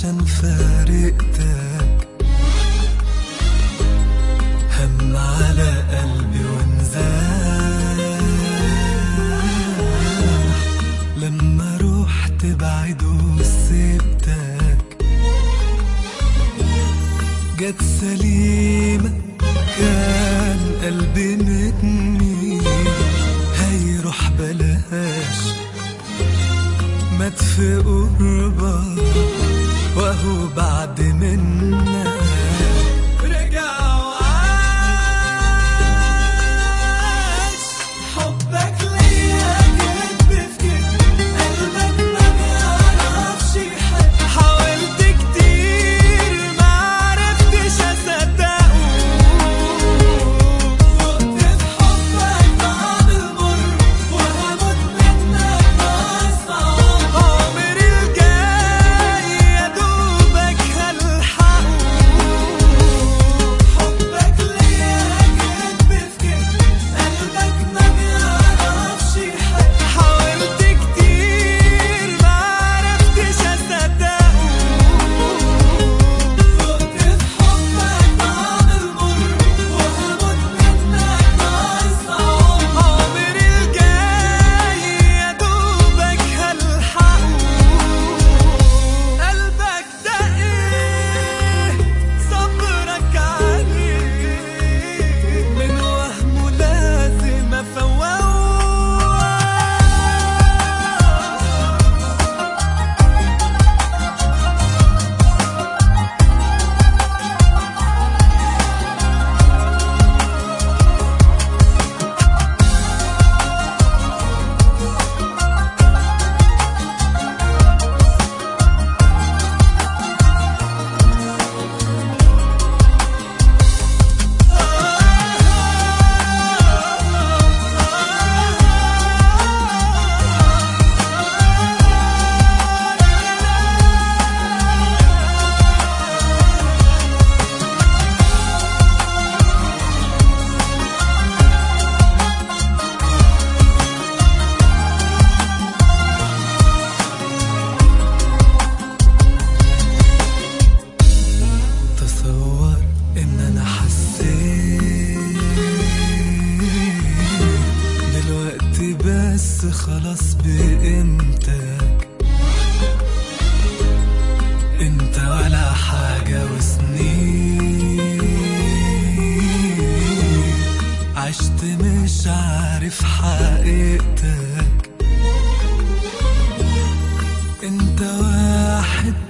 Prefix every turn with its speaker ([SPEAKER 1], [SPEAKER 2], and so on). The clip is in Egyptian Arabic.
[SPEAKER 1] عشان فارقتك هم على قلبي وانزاح لما روحت بعيد وسبتك جت سليمة كان قلبي متني هيروح بلاش مات في قربة وهو بعد منا رجع وعاش حبك ليا كدب في كدب قلبك ما بيعرفش يحب حاولت كتير ما عرفتش اصدقه فقت في حبك بعد المر وهموت منك بس عمري الجاي يا دوبك هلحقه حبك ليا كدب في كدب قلبك ما بيعرفش يحب حاولت كتير ما عرفتش اصدقه فقت في حبك بعد المر وهموت منك بس عمري الجاي يا دوبك هلحقه قلبك ده ايه صبرك عليه من وهمه لازم افوقه تصور ان انا حسيت دلوقتي بس خلاص بقيمتك انت ولا حاجة وسنين عشت مش عارف حقيقتك انت واحد